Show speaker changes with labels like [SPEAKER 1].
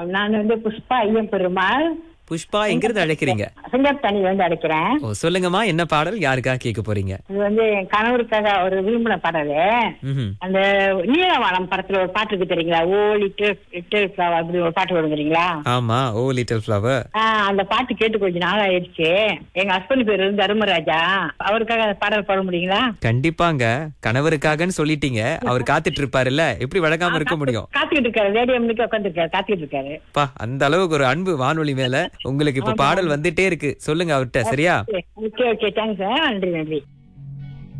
[SPEAKER 1] நான் வந்து புஷ்பா ஐயம் பெருமாள்
[SPEAKER 2] புஷ்பா எங்கிருந்து அழைக்கிறீங்க
[SPEAKER 1] சிங்கத்தனி வந்து அழைக்கிறேன்
[SPEAKER 2] ஓ சொல்லுங்கம்மா என்ன பாடல் யாருக்காக கேட்க போறீங்க
[SPEAKER 1] இது வந்து என் கணவருக்காக ஒரு விரும்பின பாடல்
[SPEAKER 2] ம்ஹும்.
[SPEAKER 1] அந்த நீலவானம் படத்துல ஒரு பாட்டு இருக்கு தெரியுங்களா ஓ லிட்டர் லிட்டர் ஃபிளவர் அப்படி ஒரு பாட்டு வரும் தெரியுங்களா
[SPEAKER 2] ஆமா ஓ லிட்டில் ஃப்ளவர்
[SPEAKER 1] ஆஹ் அந்த பாட்டு கேட்டு கொஞ்ச நாள் ஆயிடுச்சு எங்க ஹஸ்பண்ட் பேர் வந்து தர்மராஜா அவருக்காக அந்த பாடல் பாட முடியுங்களா
[SPEAKER 2] கண்டிப்பாங்க கணவருக்காகன்னு சொல்லிட்டீங்க அவர் காத்துட்டு இருப்பாருல்ல எப்படி வழக்காம இருக்க முடியும்
[SPEAKER 1] காத்துக்கிட்டு இருக்காரு ரேடியோ மணிக்கு உட்காந்துருக்காரு காத்துக்கிட்டு இருக்காரு
[SPEAKER 2] பா அந்த அளவுக்கு ஒரு அன்பு வானொலி மேல உங்களுக்கு இப்ப பாடல் வந்துட்டே இருக்கு சொல்லுங்க அவர்கிட்ட சரியா
[SPEAKER 1] ஓகே ஓகே தேங்க்ஸ் நன்றி நன்றி